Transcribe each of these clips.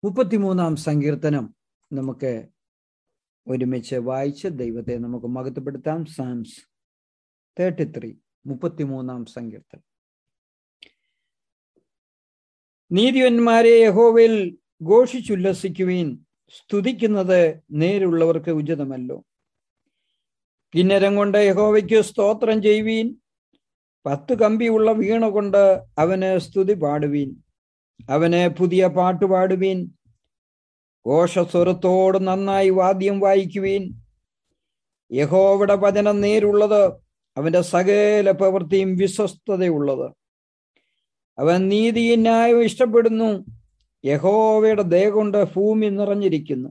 മുപ്പത്തിമൂന്നാം സങ്കീർത്തനം നമുക്ക് ഒരുമിച്ച് വായിച്ച് ദൈവത്തെ നമുക്ക് മഹത്വപ്പെടുത്താം സാംസ് തേർട്ടി ത്രീ മുപ്പത്തിമൂന്നാം സങ്കീർത്തനം നീതിവന്മാരെ യഹോവയിൽ ഘോഷിച്ചുല്ലസിക്കുവീൻ സ്തുതിക്കുന്നത് നേരുള്ളവർക്ക് ഉചിതമല്ലോ കിന്നരം കൊണ്ട് യഹോവയ്ക്ക് സ്തോത്രം ചെയ്യുവീൻ പത്ത് കമ്പിയുള്ള വീണ കൊണ്ട് അവന് സ്തുതി പാടുവീൻ അവന് പുതിയ പാട്ട് പാടുവീൻ ഘോഷസ്വരത്തോട് നന്നായി വാദ്യം വായിക്കുവീൻ യഹോവയുടെ വചനം നേരുള്ളത് അവന്റെ സകല പ്രവൃത്തിയും വിശ്വസ്തതയുള്ളത് അവൻ നീതിയും ന്യായവും ഇഷ്ടപ്പെടുന്നു യഹോവയുടെ ദയ കൊണ്ട് ഭൂമി നിറഞ്ഞിരിക്കുന്നു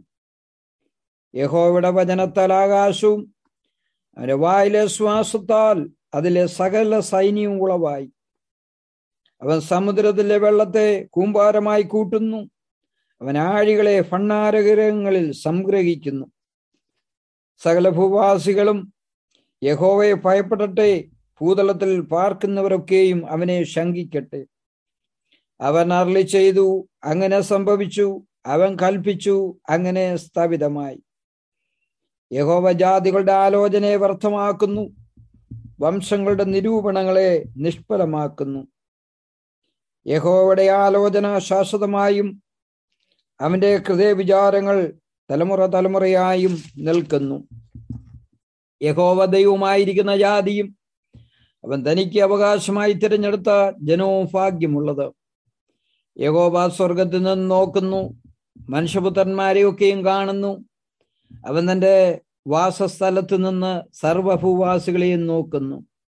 യഹോവയുടെ വചനത്താൽ ആകാശവും അവന്റെ വായിലെ ശ്വാസത്താൽ അതിലെ സകല സൈന്യവും ഉളവായി അവൻ സമുദ്രത്തിലെ വെള്ളത്തെ കൂമ്പാരമായി കൂട്ടുന്നു അവൻ ആഴികളെ ഭണ്ണാരഗ്രഹങ്ങളിൽ സംഗ്രഹിക്കുന്നു സകല ഭൂവാസികളും യഹോവയെ ഭയപ്പെടട്ടെ ഭൂതലത്തിൽ പാർക്കുന്നവരൊക്കെയും അവനെ ശങ്കിക്കട്ടെ അവൻ അരളി ചെയ്തു അങ്ങനെ സംഭവിച്ചു അവൻ കൽപ്പിച്ചു അങ്ങനെ സ്ഥാപിതമായി യഹോവ ജാതികളുടെ ആലോചനയെ വ്യർത്ഥമാക്കുന്നു വംശങ്ങളുടെ നിരൂപണങ്ങളെ നിഷ്ഫലമാക്കുന്നു യഹോവയുടെ ആലോചന ശാശ്വതമായും അവന്റെ ഹൃദയവിചാരങ്ങൾ തലമുറ തലമുറയായും നിൽക്കുന്നു യഹോവ ദൈവമായിരിക്കുന്ന ജാതിയും അവൻ തനിക്ക് അവകാശമായി തിരഞ്ഞെടുത്ത ജനവും ഭാഗ്യമുള്ളത് യഹോവ സ്വർഗത്തിൽ നിന്ന് നോക്കുന്നു മനുഷ്യപുത്രന്മാരെയൊക്കെയും കാണുന്നു അവൻ തന്റെ വാസസ്ഥലത്ത് നിന്ന് സർവഭൂവാസികളെയും നോക്കുന്നു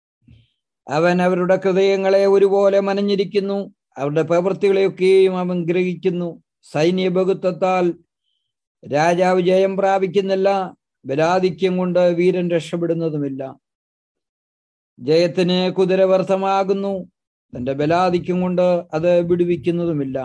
അവൻ അവരുടെ ഹൃദയങ്ങളെ ഒരുപോലെ മനഞ്ഞിരിക്കുന്നു അവരുടെ പ്രവൃത്തികളെയൊക്കെയും അവൻ ഗ്രഹിക്കുന്നു സൈന്യ ബഹുത്വത്താൽ രാജാവ് ജയം പ്രാപിക്കുന്നില്ല ബലാധിക്യം കൊണ്ട് വീരൻ രക്ഷപ്പെടുന്നതുമില്ല ജയത്തിന് കുതിര വ്യർത്ഥമാകുന്നു തന്റെ ബലാധിക്യം കൊണ്ട് അത് വിടുവിക്കുന്നതുമില്ല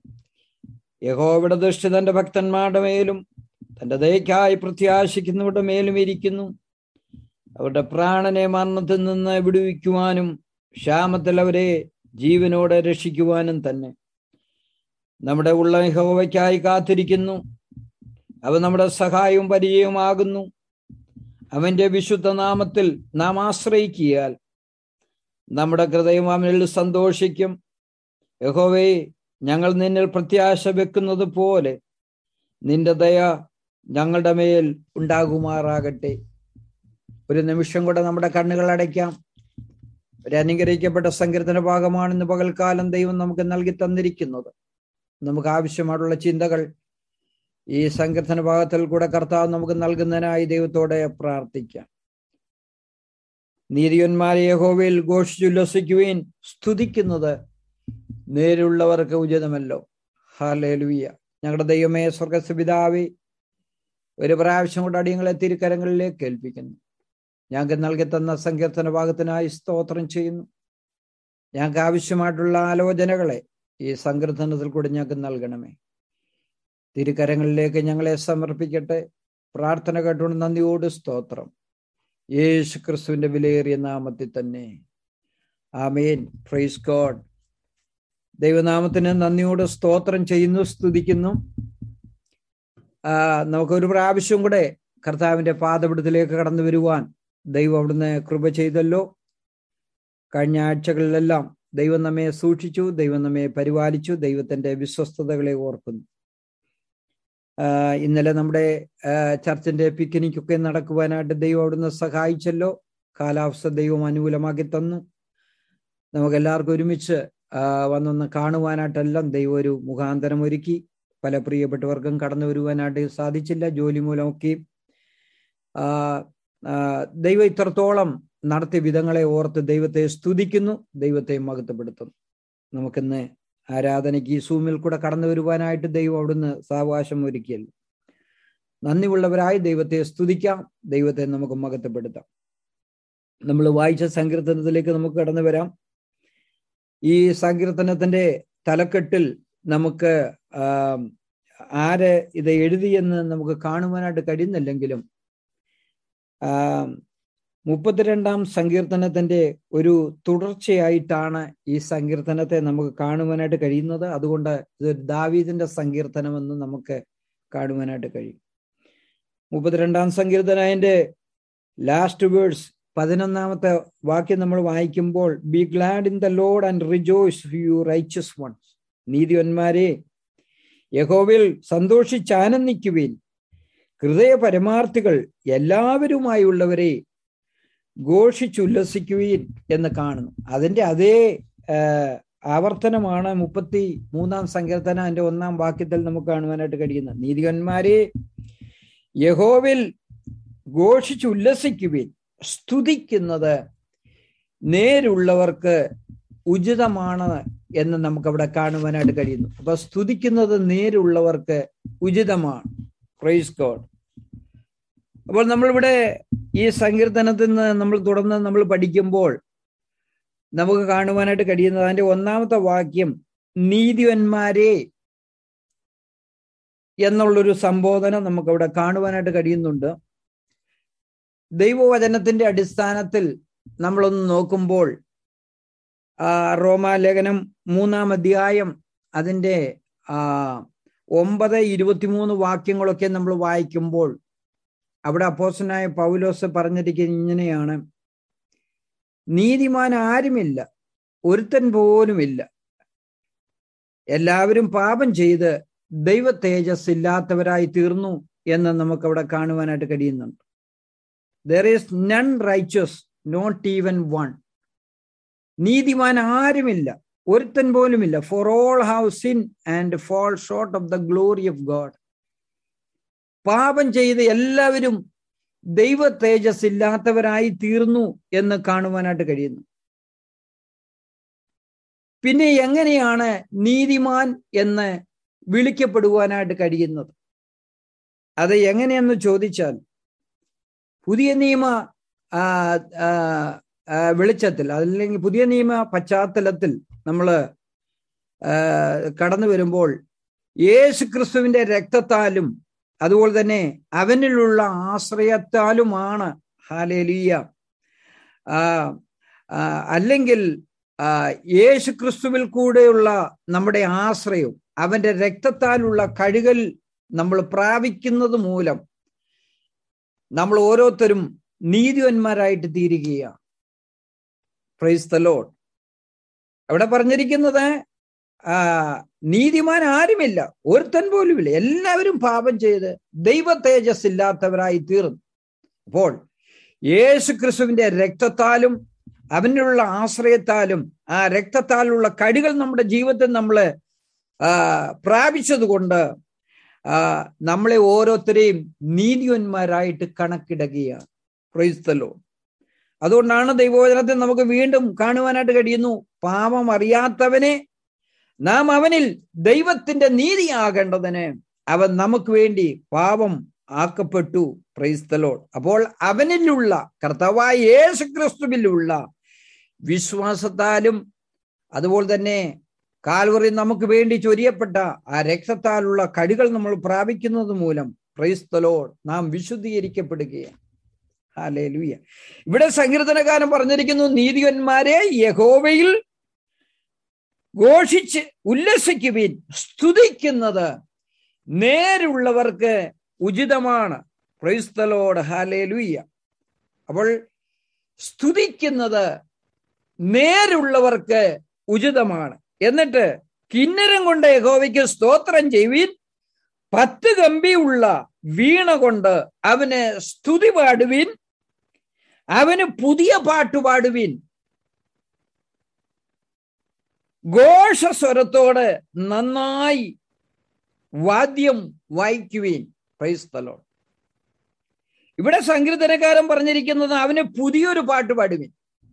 യഹോവിടെ ദൃഷ്ടി തന്റെ ഭക്തന്മാരുടെ മേലും തന്റെ ദയക്കായി പ്രത്യാശിക്കുന്നവരുടെ മേലും ഇരിക്കുന്നു അവരുടെ പ്രാണനെ മരണത്തിൽ നിന്ന് വിടുവിക്കുവാനും ക്ഷാമത്തിൽ അവരെ ജീവനോടെ രക്ഷിക്കുവാനും തന്നെ നമ്മുടെ ഉള്ള യഹോവയ്ക്കായി കാത്തിരിക്കുന്നു അവൻ നമ്മുടെ സഹായവും പരിചയവുമാകുന്നു അവന്റെ വിശുദ്ധ നാമത്തിൽ നാം ആശ്രയിക്കിയാൽ നമ്മുടെ ഹൃദയം അവനിൽ സന്തോഷിക്കും യഹോവേ ഞങ്ങൾ നിന്നിൽ പ്രത്യാശ വെക്കുന്നത് പോലെ നിന്റെ ദയ ഞങ്ങളുടെ മേൽ ഉണ്ടാകുമാറാകട്ടെ ഒരു നിമിഷം കൂടെ നമ്മുടെ കണ്ണുകൾ അടയ്ക്കാം ഒരു അനുഗ്രഹിക്കപ്പെട്ട സങ്കീർത്തന ഭാഗമാണെന്ന് പകൽക്കാലം ദൈവം നമുക്ക് നൽകി തന്നിരിക്കുന്നത് നമുക്ക് ആവശ്യമായിട്ടുള്ള ചിന്തകൾ ഈ സങ്കീർത്തന ഭാഗത്തിൽ കൂടെ കർത്താവ് നമുക്ക് നൽകുന്നതിനായി ദൈവത്തോടെ പ്രാർത്ഥിക്കാം നീതിയന്മാരെ യഹോവയിൽ ഘോഷിച്ചുല്ലസിക്കുവേൻ സ്തുതിക്കുന്നത് നേരുള്ളവർക്ക് ഉചിതമല്ലോ ഹാലേലുയ്യ ഞങ്ങളുടെ ദൈവമേ സ്വർഗസുപിതാവേ ഒരു പ്രാവശ്യം കൊണ്ട് അടിയങ്ങളെ തിരുക്കരങ്ങളിലേക്ക് ഏൽപ്പിക്കുന്നു ഞങ്ങൾക്ക് നൽകി തന്ന സങ്കീർത്തന ഭാഗത്തിനായി സ്തോത്രം ചെയ്യുന്നു ഞങ്ങൾക്ക് ആവശ്യമായിട്ടുള്ള ആലോചനകളെ ഈ സങ്കീർത്തനത്തിൽ കൂടി ഞങ്ങൾക്ക് നൽകണമേ തിരുക്കരങ്ങളിലേക്ക് ഞങ്ങളെ സമർപ്പിക്കട്ടെ പ്രാർത്ഥന കേട്ടുകൊണ്ട് നന്ദിയോട് സ്തോത്രം യേശു ക്രിസ്തുവിന്റെ വിലയേറിയ നാമത്തിൽ തന്നെ ആമേൻ പ്രൈസ് ഗോഡ് ദൈവനാമത്തിന് നന്ദിയോട് സ്തോത്രം ചെയ്യുന്നു സ്തുതിക്കുന്നു ആ നമുക്കൊരു പ്രാവശ്യം കൂടെ കർത്താവിന്റെ പാദപിടത്തിലേക്ക് കടന്നു വരുവാൻ ദൈവം അവിടുന്ന് കൃപ ചെയ്തല്ലോ കഴിഞ്ഞ ആഴ്ചകളിലെല്ലാം ദൈവം നമ്മെ സൂക്ഷിച്ചു ദൈവം നമ്മെ പരിപാലിച്ചു ദൈവത്തിന്റെ വിശ്വസ്തതകളെ ഓർക്കുന്നു ഇന്നലെ നമ്മുടെ ചർച്ചിന്റെ പിക്നിക്കൊക്കെ നടക്കുവാനായിട്ട് ദൈവം അവിടുന്ന് സഹായിച്ചല്ലോ കാലാവസ്ഥ ദൈവം അനുകൂലമാക്കി തന്നു നമുക്ക് എല്ലാവർക്കും ഒരുമിച്ച് വന്നൊന്ന് കാണുവാനായിട്ടെല്ലാം ദൈവം ഒരു മുഖാന്തരം ഒരുക്കി പല പ്രിയപ്പെട്ടവർക്കും കടന്നു വരുവാനായിട്ട് സാധിച്ചില്ല ജോലി മൂലമൊക്കെ ദൈവം ഇത്രത്തോളം നടത്തിയ വിധങ്ങളെ ഓർത്ത് ദൈവത്തെ സ്തുതിക്കുന്നു ദൈവത്തെ മഹത്വപ്പെടുത്തുന്നു നമുക്കിന്ന് ആരാധനയ്ക്ക് ഈ സൂമിൽ കൂടെ കടന്നു വരുവാനായിട്ട് ദൈവം അവിടുന്ന് സാവകാശം ഒരുക്കിയല്ലോ നന്ദിയുള്ളവരായി ദൈവത്തെ സ്തുതിക്കാം ദൈവത്തെ നമുക്ക് മഹത്വപ്പെടുത്താം നമ്മൾ വായിച്ച സങ്കീർത്തനത്തിലേക്ക് നമുക്ക് കടന്നു വരാം ഈ സങ്കീർത്തനത്തിന്റെ തലക്കെട്ടിൽ നമുക്ക് ആര് ഇത് എഴുതിയെന്ന് നമുക്ക് കാണുവാനായിട്ട് കഴിയുന്നില്ലെങ്കിലും മുപ്പത്തിരണ്ടാം സങ്കീർത്തനത്തിന്റെ ഒരു തുടർച്ചയായിട്ടാണ് ഈ സങ്കീർത്തനത്തെ നമുക്ക് കാണുവാനായിട്ട് കഴിയുന്നത് അതുകൊണ്ട് ഇത് ദാവീദിന്റെ സങ്കീർത്തനമെന്ന് നമുക്ക് കാണുവാനായിട്ട് കഴിയും മുപ്പത്തിരണ്ടാം സങ്കീർത്തന അതിന്റെ ലാസ്റ്റ് വേർഡ്സ് പതിനൊന്നാമത്തെ വാക്യം നമ്മൾ വായിക്കുമ്പോൾ be glad in the Lord and rejoice you righteous ones നീതിവന്മാരെ യഹോവിൽ സന്തോഷിച്ചാനന്ദിക്കുവിൻ ഹൃദയ പരമാർത്ഥികൾ എല്ലാവരുമായുള്ളവരെ ഘോഷിച്ചുല്ലസിക്കുവിൻ എന്ന് കാണുന്നു അതിന്റെ അതേ ആവർത്തനമാണ് മുപ്പത്തി മൂന്നാം സങ്കീർത്തന അതിന്റെ ഒന്നാം വാക്യത്തിൽ നമുക്ക് കാണുവാനായിട്ട് കഴിയുന്നത് നീതികന്മാരെ യഹോവിൽ ഘോഷിച്ചുല്ലസിക്കുവിൻ സ്തുതിക്കുന്നത് നേരുള്ളവർക്ക് ഉചിതമാണ് എന്ന് നമുക്ക് അവിടെ കാണുവാനായിട്ട് കഴിയുന്നു അപ്പൊ സ്തുതിക്കുന്നത് നേരുള്ളവർക്ക് ഉചിതമാണ് പ്രൈസ് ഗോഡ് അപ്പോൾ നമ്മളിവിടെ ഈ സങ്കീർത്തനത്തിൽ നിന്ന് നമ്മൾ തുടർന്ന് നമ്മൾ പഠിക്കുമ്പോൾ നമുക്ക് കാണുവാനായിട്ട് കഴിയുന്നത് അതിന്റെ ഒന്നാമത്തെ വാക്യം നീതിവന്മാരെ എന്നുള്ളൊരു സംബോധന നമുക്ക് അവിടെ കാണുവാനായിട്ട് കഴിയുന്നുണ്ട് ദൈവവചനത്തിന്റെ അടിസ്ഥാനത്തിൽ നമ്മളൊന്ന് നോക്കുമ്പോൾ റോമാലേഖനം മൂന്നാം അധ്യായം അതിൻ്റെ ഒമ്പത് ഇരുപത്തിമൂന്ന് വാക്യങ്ങളൊക്കെ നമ്മൾ വായിക്കുമ്പോൾ അവിടെ അപ്പോസനായ പൗലോസ് പറഞ്ഞിരിക്കുന്നത് ഇങ്ങനെയാണ് നീതിമാൻ ആരുമില്ല ഒരുത്തൻ പോലുമില്ല എല്ലാവരും പാപം ചെയ്ത് ദൈവ തേജസ് ഇല്ലാത്തവരായി തീർന്നു എന്ന് നമുക്ക് അവിടെ കാണുവാനായിട്ട് കഴിയുന്നുണ്ട് there is none righteous not even one നീതിമാൻ ആരുമില്ല ഒരുത്തൻ പോലുമില്ല for all have sin and fall short of the glory of God പാപം ചെയ്ത് എല്ലാവരും ദൈവ തേജസ് ഇല്ലാത്തവരായി തീർന്നു എന്ന് കാണുവാനായിട്ട് കഴിയുന്നു പിന്നെ എങ്ങനെയാണ് നീതിമാൻ എന്ന് വിളിക്കപ്പെടുവാനായിട്ട് കഴിയുന്നത് അത് എങ്ങനെയെന്ന് ചോദിച്ചാൽ പുതിയ നിയമ വെളിച്ചത്തിൽ അല്ലെങ്കിൽ പുതിയ നിയമ പശ്ചാത്തലത്തിൽ നമ്മൾ കടന്നു വരുമ്പോൾ യേശു ക്രിസ്തുവിന്റെ രക്തത്താലും അതുപോലെ തന്നെ അവനിലുള്ള ആശ്രയത്താലുമാണ് ഹാലേലിയ അല്ലെങ്കിൽ യേശു ക്രിസ്തുവിൽ കൂടെയുള്ള നമ്മുടെ ആശ്രയവും അവന്റെ രക്തത്താലുള്ള കഴുകൽ നമ്മൾ പ്രാപിക്കുന്നത് മൂലം നമ്മൾ ഓരോരുത്തരും നീതിവന്മാരായിട്ട് തീരുകയാണ് പ്രൈസ് ദ ലോഡ് അവിടെ പറഞ്ഞിരിക്കുന്നത് നീതിമാൻ ആരുമില്ല ഒരുത്തൻ പോലുമില്ല എല്ലാവരും പാപം ചെയ്ത് ദൈവ തേജസ് ഇല്ലാത്തവരായി തീർന്നു അപ്പോൾ യേശു ക്രിസ്തുവിന്റെ രക്തത്താലും അവനുള്ള ആശ്രയത്താലും ആ രക്തത്താലുള്ള കടികൾ നമ്മുടെ ജീവിതത്തിൽ നമ്മൾ പ്രാപിച്ചതുകൊണ്ട് നമ്മളെ ഓരോരുത്തരെയും നീതിവന്മാരായിട്ട് കണക്കിടുകയാണ് പ്രൈസ്തലോ അതുകൊണ്ടാണ് ദൈവവചനത്തിൽ നമുക്ക് വീണ്ടും കാണുവാനായിട്ട് കഴിയുന്നു പാപം അറിയാത്തവനെ നാം അവനിൽ ദൈവത്തിന്റെ നീതിയാകേണ്ടതിന് അവൻ നമുക്ക് വേണ്ടി പാപം ആക്കപ്പെട്ടു പ്രൈസ്തലോ അപ്പോൾ അവനിലുള്ള കർത്തവായ യേശു ക്രിസ്തുവിലുള്ള വിശ്വാസത്താലും അതുപോലെ തന്നെ കാൽവറി നമുക്ക് വേണ്ടി ചൊരിയപ്പെട്ട ആ രക്തത്താലുള്ള കടികൾ നമ്മൾ പ്രാപിക്കുന്നത് മൂലം ക്രൈസ്തലോ നാം വിശുദ്ധീകരിക്കപ്പെടുകയാണ് ഹാലേ ലൂയ ഇവിടെ സങ്കീർത്തനകാരൻ പറഞ്ഞിരിക്കുന്നു നീതിവന്മാരെ യഹോവയിൽ ഘോഷിച്ച് ഉല്ലസിക്കുവിൻ സ്തുതിക്കുന്നത് നേരുള്ളവർക്ക് ഉചിതമാണ് ക്രൈസ്തലോട് ഹാലേ ലൂയ അപ്പോൾ സ്തുതിക്കുന്നത് നേരുള്ളവർക്ക് ഉചിതമാണ് എന്നിട്ട് കിന്നരം കൊണ്ട് യഹോവയ്ക്ക് സ്തോത്രം ചെയ്യുവിൻ പത്ത് കമ്പിയുള്ള വീണ കൊണ്ട് അവന് സ്തുതി പാടുവിൻ അവന് പുതിയ പാട്ട് പാടുവിൻ ഘോഷസ്വരത്തോട് നന്നായി വാദ്യം വായിക്കുവിൻ പ്രൈസ്തലോ ഇവിടെ സങ്കീർത്തനക്കാരൻ പറഞ്ഞിരിക്കുന്നത് അവന് പുതിയൊരു പാട്ട് പാടുവിൻ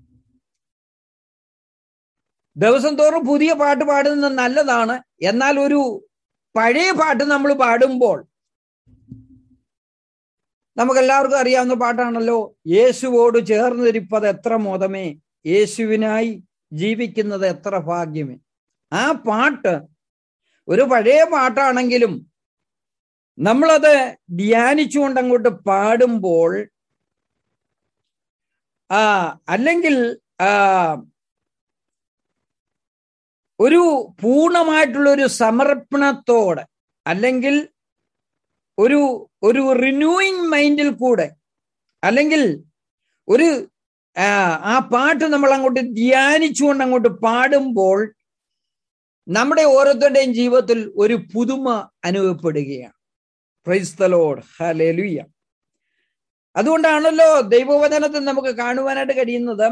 ദിവസം തോറും പുതിയ പാട്ട് പാടുന്നത് നല്ലതാണ് എന്നാൽ ഒരു പഴയ പാട്ട് നമ്മൾ പാടുമ്പോൾ നമുക്കെല്ലാവർക്കും അറിയാവുന്ന പാട്ടാണല്ലോ യേശുവോട് ചേർന്നിരിപ്പത് എത്ര മോദമേ യേശുവിനായി ജീവിക്കുന്നത് എത്ര ഭാഗ്യമേ ആ പാട്ട് ഒരു പഴയ പാട്ടാണെങ്കിലും നമ്മളത് ധ്യാനിച്ചുകൊണ്ട് അങ്ങോട്ട് പാടുമ്പോൾ ആ അല്ലെങ്കിൽ ആ ഒരു പൂർണ്ണമായിട്ടുള്ള ഒരു സമർപ്പണത്തോടെ അല്ലെങ്കിൽ ഒരു ഒരു റിന്യൂയിങ് മൈൻഡിൽ കൂടെ അല്ലെങ്കിൽ ഒരു ആ പാട്ട് നമ്മൾ അങ്ങോട്ട് ധ്യാനിച്ചുകൊണ്ട് അങ്ങോട്ട് പാടുമ്പോൾ നമ്മുടെ ഓരോരുത്തരുടെയും ജീവിതത്തിൽ ഒരു പുതുമ അനുഭവപ്പെടുകയാണ് ക്രൈസ്തലോഡ് ഹലേലുയ്യ അതുകൊണ്ടാണല്ലോ ദൈവവചനത്തിൽ നമുക്ക് കാണുവാനായിട്ട് കഴിയുന്നത്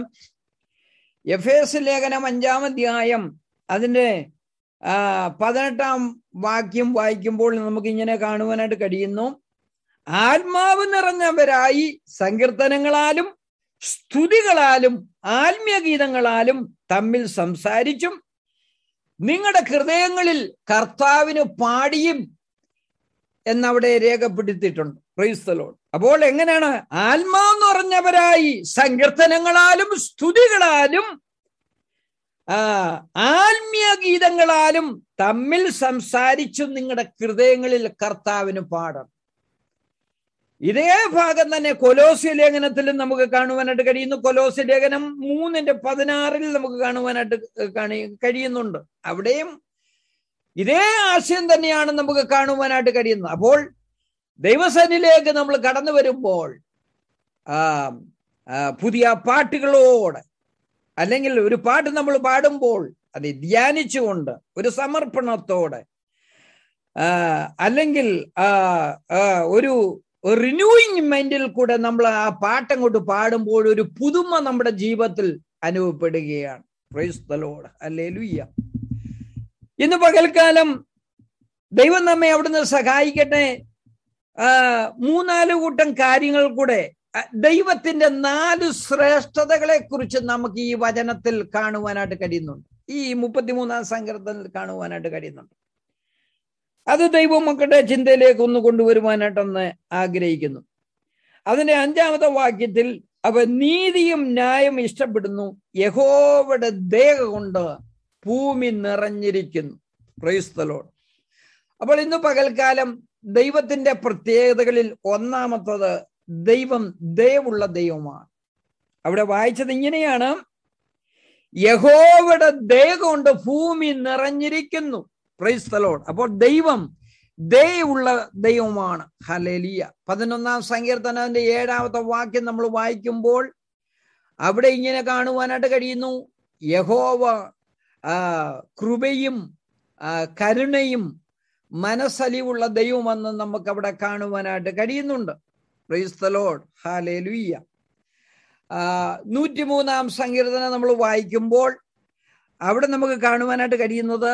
എഫ് എസ് ലേഖനം അഞ്ചാം അധ്യായം അതിൻ്റെ പതിനെട്ടാം വാക്യം വായിക്കുമ്പോൾ നമുക്ക് ഇങ്ങനെ കാണുവാനായിട്ട് കഴിയുന്നു ആത്മാവ് നിറഞ്ഞവരായി സങ്കീർത്തനങ്ങളാലും സ്തുതികളാലും ആത്മീയഗീതങ്ങളാലും തമ്മിൽ സംസാരിച്ചും നിങ്ങളുടെ ഹൃദയങ്ങളിൽ കർത്താവിന് പാടിയും എന്നവിടെ രേഖപ്പെടുത്തിയിട്ടുണ്ട് ക്രൈസ്തലോട് അപ്പോൾ എങ്ങനെയാണ് ആത്മാവ് നിറഞ്ഞവരായി സങ്കീർത്തനങ്ങളാലും സ്തുതികളാലും ആ ആത്മീയ ഗീതങ്ങളാലും തമ്മിൽ സംസാരിച്ചും നിങ്ങളുടെ ഹൃദയങ്ങളിൽ കർത്താവിന് പാടണം ഇതേ ഭാഗം തന്നെ കൊലോസ്യ ലേഖനത്തിലും നമുക്ക് കാണുവാനായിട്ട് കഴിയുന്നു കൊലോസ്യ ലേഖനം മൂന്നിന്റെ പതിനാറിൽ നമുക്ക് കാണുവാനായിട്ട് കാണി കഴിയുന്നുണ്ട് അവിടെയും ഇതേ ആശയം തന്നെയാണ് നമുക്ക് കാണുവാനായിട്ട് കഴിയുന്നത് അപ്പോൾ ദൈവസനിലേക്ക് നമ്മൾ കടന്നു വരുമ്പോൾ ആ പുതിയ പാട്ടുകളോടെ അല്ലെങ്കിൽ ഒരു പാട്ട് നമ്മൾ പാടുമ്പോൾ അത് ധ്യാനിച്ചുകൊണ്ട് ഒരു സമർപ്പണത്തോടെ അല്ലെങ്കിൽ ഒരു റിന്യൂയിങ് മൈൻഡിൽ കൂടെ നമ്മൾ ആ പാട്ടങ്ങോട്ട് പാടുമ്പോൾ ഒരു പുതുമ നമ്മുടെ ജീവിതത്തിൽ അനുഭവപ്പെടുകയാണ് ക്രൈസ്തലോട് അല്ലേ ലുയ്യ ഇന്ന് പകൽക്കാലം ദൈവം നമ്മെ അവിടുന്ന് സഹായിക്കട്ടെ മൂന്നാല് കൂട്ടം കാര്യങ്ങൾ കൂടെ ദൈവത്തിന്റെ നാല് ശ്രേഷ്ഠതകളെ കുറിച്ച് നമുക്ക് ഈ വചനത്തിൽ കാണുവാനായിട്ട് കഴിയുന്നുണ്ട് ഈ മുപ്പത്തിമൂന്നാം സങ്കീർത്തനത്തിൽ കാണുവാനായിട്ട് കഴിയുന്നുണ്ട് അത് ദൈവമക്കളുടെ ചിന്തയിലേക്ക് ഒന്ന് കൊണ്ടുവരുവാനായിട്ടൊന്ന് ആഗ്രഹിക്കുന്നു അതിന്റെ അഞ്ചാമത്തെ വാക്യത്തിൽ അവ നീതിയും ന്യായം ഇഷ്ടപ്പെടുന്നു യഹോവയുടെ ദേഹ കൊണ്ട് ഭൂമി നിറഞ്ഞിരിക്കുന്നു ക്രൈസ്തലോട് അപ്പോൾ ഇന്ന് പകൽക്കാലം ദൈവത്തിന്റെ പ്രത്യേകതകളിൽ ഒന്നാമത്തത് ദൈവം ദയവുള്ള ദൈവമാണ് അവിടെ വായിച്ചത് ഇങ്ങനെയാണ് യഹോവയുടെ ദയ കൊണ്ട് ഭൂമി നിറഞ്ഞിരിക്കുന്നു ക്രൈസ്തലോട് അപ്പോൾ ദൈവം ദയുള്ള ദൈവമാണ് ഹലേലിയ പതിനൊന്നാം സങ്കീർത്തനത്തിന്റെ ഏഴാമത്തെ വാക്യം നമ്മൾ വായിക്കുമ്പോൾ അവിടെ ഇങ്ങനെ കാണുവാനായിട്ട് കഴിയുന്നു യഹോവ കൃപയും കരുണയും മനസ്സലിവുള്ള ദൈവമെന്ന് നമുക്ക് അവിടെ കാണുവാനായിട്ട് കഴിയുന്നുണ്ട് ക്രൈസ്തലോഡ് ഹാലേലുയ്യ നൂറ്റിമൂന്നാം സങ്കീർത്തനം നമ്മൾ വായിക്കുമ്പോൾ അവിടെ നമുക്ക് കാണുവാനായിട്ട് കഴിയുന്നത്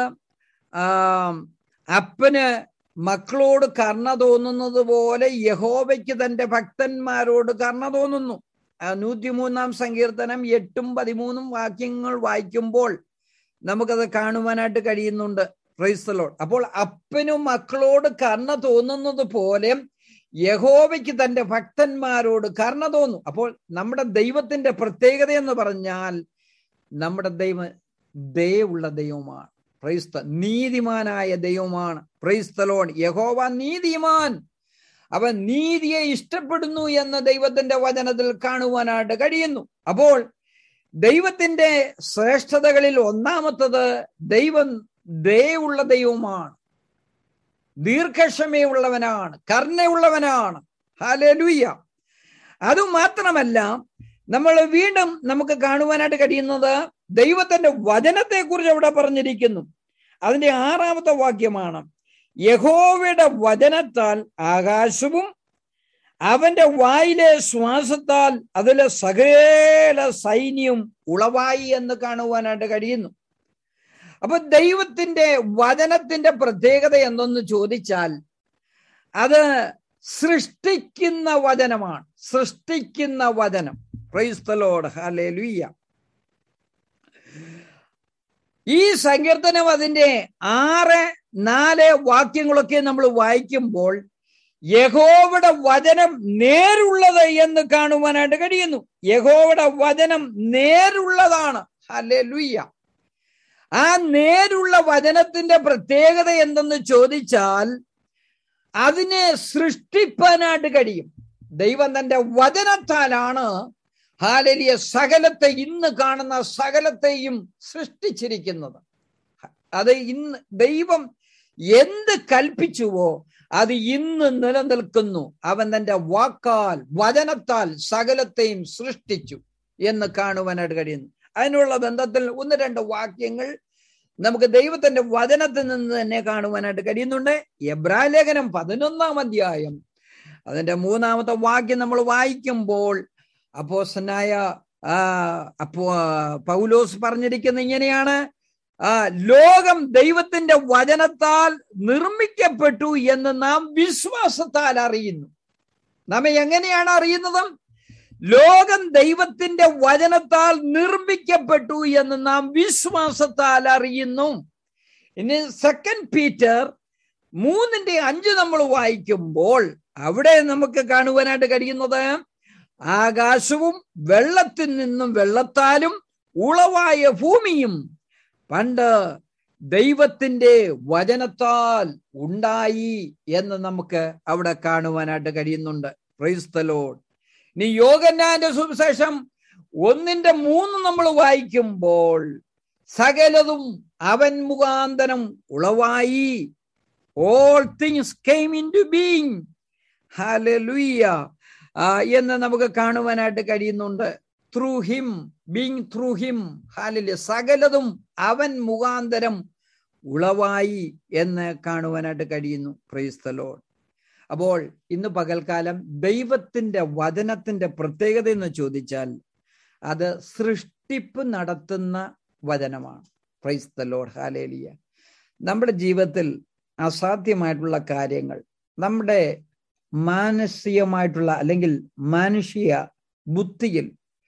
അപ്പന് മക്കളോട് കർണ തോന്നുന്നത് പോലെ യഹോവയ്ക്ക് തന്റെ ഭക്തന്മാരോട് കർണ തോന്നുന്നു നൂറ്റിമൂന്നാം സങ്കീർത്തനം എട്ടും പതിമൂന്നും വാക്യങ്ങൾ വായിക്കുമ്പോൾ നമുക്കത് കാണുവാനായിട്ട് കഴിയുന്നുണ്ട് ക്രൈസ്തലോട് അപ്പോൾ അപ്പനും മക്കളോട് കർണ തോന്നുന്നത് പോലെ യഹോവയ്ക്ക് തന്റെ ഭക്തന്മാരോട് കർണ തോന്നും അപ്പോൾ നമ്മുടെ ദൈവത്തിന്റെ പ്രത്യേകത എന്ന് പറഞ്ഞാൽ നമ്മുടെ ദൈവ ദയുള്ള ദൈവമാണ് ക്രൈസ്ത നീതിമാനായ ദൈവമാണ് ക്രൈസ്തലോൺ യഹോവ നീതിമാൻ അവൻ നീതിയെ ഇഷ്ടപ്പെടുന്നു എന്ന് ദൈവത്തിന്റെ വചനത്തിൽ കാണുവാനായിട്ട് കഴിയുന്നു അപ്പോൾ ദൈവത്തിന്റെ ശ്രേഷ്ഠതകളിൽ ഒന്നാമത്തത് ദൈവം ദയുള്ള ദൈവമാണ് ദീർഘക്ഷമയുള്ളവനാണ് കരുണയുള്ളവനാണ് ഹാലലുയ്യ അതുമാത്രമല്ല നമ്മൾ വീണ്ടും നമുക്ക് കാണുവാനായിട്ട് കഴിയുന്നത് ദൈവത്തിന്റെ വചനത്തെ കുറിച്ച് അവിടെ പറഞ്ഞിരിക്കുന്നു അതിന്റെ ആറാമത്തെ വാക്യമാണ് യഹോവയുടെ വചനത്താൽ ആകാശവും അവന്റെ വായിലെ ശ്വാസത്താൽ അതിലെ സകല സൈന്യവും ഉളവായി എന്ന് കാണുവാനായിട്ട് കഴിയുന്നു അപ്പൊ ദൈവത്തിന്റെ വചനത്തിന്റെ പ്രത്യേകത എന്തെന്ന് ചോദിച്ചാൽ അത് സൃഷ്ടിക്കുന്ന വചനമാണ് സൃഷ്ടിക്കുന്ന വചനം ക്രൈസ്തലോട് ഹലേ ലുയ്യ ഈ സങ്കീർത്തനം അതിന്റെ ആറ് നാല് വാക്യങ്ങളൊക്കെ നമ്മൾ വായിക്കുമ്പോൾ യഹോവയുടെ വചനം നേരുള്ളത് എന്ന് കാണുവാനായിട്ട് കഴിയുന്നു യഹോവയുടെ വചനം നേരുള്ളതാണ് ഹലേ ലുയ്യ ആ നേരുള്ള വചനത്തിന്റെ പ്രത്യേകത എന്തെന്ന് ചോദിച്ചാൽ അതിനെ സൃഷ്ടിപ്പാനായിട്ട് കഴിയും ദൈവം തന്റെ വചനത്താലാണ് ഹാലലിയ സകലത്തെ ഇന്ന് കാണുന്ന സകലത്തെയും സൃഷ്ടിച്ചിരിക്കുന്നത് അത് ഇന്ന് ദൈവം എന്ത് കൽപ്പിച്ചുവോ അത് ഇന്ന് നിലനിൽക്കുന്നു അവൻ തന്റെ വാക്കാൽ വചനത്താൽ സകലത്തെയും സൃഷ്ടിച്ചു എന്ന് കാണുവാനായിട്ട് കഴിയുന്നു അതിനുള്ള ബന്ധത്തിൽ ഒന്ന് രണ്ട് വാക്യങ്ങൾ നമുക്ക് ദൈവത്തിന്റെ വചനത്തിൽ നിന്ന് തന്നെ കാണുവാനായിട്ട് കഴിയുന്നുണ്ട് എബ്രാ ലേഖനം പതിനൊന്നാം അധ്യായം അതിന്റെ മൂന്നാമത്തെ വാക്യം നമ്മൾ വായിക്കുമ്പോൾ അപ്പോസനായ ആ അപ്പോ പൗലോസ് പറഞ്ഞിരിക്കുന്ന ഇങ്ങനെയാണ് ആ ലോകം ദൈവത്തിന്റെ വചനത്താൽ നിർമ്മിക്കപ്പെട്ടു എന്ന് നാം വിശ്വാസത്താൽ അറിയുന്നു നാം എങ്ങനെയാണ് അറിയുന്നത് ലോകം ദൈവത്തിന്റെ വചനത്താൽ നിർമ്മിക്കപ്പെട്ടു എന്ന് നാം വിശ്വാസത്താൽ അറിയുന്നു ഇനി സെക്കൻഡ് പീറ്റർ മൂന്നിന്റെ അഞ്ച് നമ്മൾ വായിക്കുമ്പോൾ അവിടെ നമുക്ക് കാണുവാനായിട്ട് കഴിയുന്നത് ആകാശവും വെള്ളത്തിൽ നിന്നും വെള്ളത്താലും ഉളവായ ഭൂമിയും പണ്ട് ദൈവത്തിന്റെ വചനത്താൽ ഉണ്ടായി എന്ന് നമുക്ക് അവിടെ കാണുവാനായിട്ട് കഴിയുന്നുണ്ട് ക്രൈസ്തലോഡ് ഇനി യോഗന്നാന്റെ സുവിശേഷം ഒന്നിന്റെ മൂന്ന് നമ്മൾ വായിക്കുമ്പോൾ സകലതും അവൻ മുഖാന്തരം ഉളവായി all things came into being hallelujah എന്ന് നമുക്ക് കാണുവാനായിട്ട് കഴിയുന്നുണ്ട് through him being through him ഹാലില് സകലതും അവൻ മുഖാന്തരം ഉളവായി എന്ന് കാണുവാനായിട്ട് കഴിയുന്നു ക്രൈസ്തലോഡ് അപ്പോൾ ഇന്ന് പകൽക്കാലം ദൈവത്തിന്റെ വചനത്തിന്റെ പ്രത്യേകത എന്ന് ചോദിച്ചാൽ അത് സൃഷ്ടിപ്പ് നടത്തുന്ന വചനമാണ് ക്രൈസ്തലോഡ് ഹാലേലിയ നമ്മുടെ ജീവിതത്തിൽ അസാധ്യമായിട്ടുള്ള കാര്യങ്ങൾ നമ്മുടെ മാനസികമായിട്ടുള്ള അല്ലെങ്കിൽ മാനുഷിക ബുദ്ധിയിൽ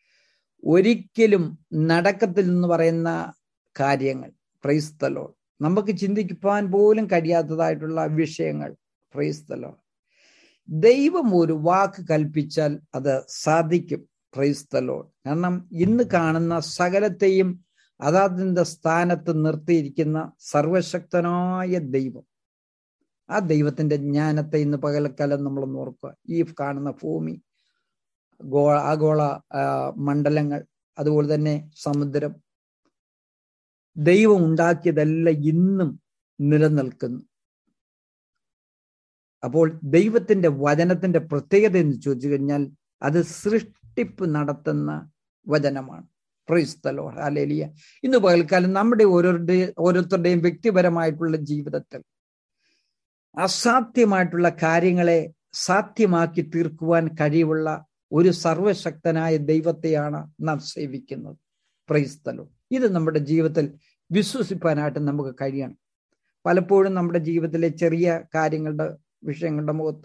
ഒരിക്കലും നടക്കത്തില്ലെന്ന് പറയുന്ന കാര്യങ്ങൾ ക്രൈസ്തലോ നമുക്ക് ചിന്തിക്കുവാൻ പോലും കഴിയാത്തതായിട്ടുള്ള വിഷയങ്ങൾ ക്രൈസ്തലോ ദൈവം ഒരു വാക്ക് കൽപ്പിച്ചാൽ അത് സാധിക്കും ക്രൈസ്തലോ കാരണം ഇന്ന് കാണുന്ന സകലത്തെയും അതാതിന്റെ സ്ഥാനത്ത് നിർത്തിയിരിക്കുന്ന സർവശക്തനായ ദൈവം ആ ദൈവത്തിന്റെ ജ്ഞാനത്തെ ഇന്ന് പകലക്കാലം നമ്മൾ നോർക്കുക ഈ കാണുന്ന ഭൂമി ഗോ ആഗോള മണ്ഡലങ്ങൾ അതുപോലെ തന്നെ സമുദ്രം ദൈവം ഉണ്ടാക്കിയതെല്ലാം ഇന്നും നിലനിൽക്കുന്നു അപ്പോൾ ദൈവത്തിന്റെ വചനത്തിന്റെ പ്രത്യേകത എന്ന് ചോദിച്ചു കഴിഞ്ഞാൽ അത് സൃഷ്ടിപ്പ് നടത്തുന്ന വചനമാണ് ക്രൈസ്തലോ ഹാലേലിയ ഇന്ന് പകൽക്കാലം നമ്മുടെ ഓരോരുടെ ഓരോരുത്തരുടെയും വ്യക്തിപരമായിട്ടുള്ള ജീവിതത്തിൽ അസാധ്യമായിട്ടുള്ള കാര്യങ്ങളെ സാധ്യമാക്കി തീർക്കുവാൻ കഴിവുള്ള ഒരു സർവശക്തനായ ദൈവത്തെയാണ് നാം സേവിക്കുന്നത് പ്രൈസ്തലോ ഇത് നമ്മുടെ ജീവിതത്തിൽ വിശ്വസിപ്പാനായിട്ട് നമുക്ക് കഴിയണം പലപ്പോഴും നമ്മുടെ ജീവിതത്തിലെ ചെറിയ കാര്യങ്ങളുടെ വിഷയങ്ങളുടെ മുഖത്ത്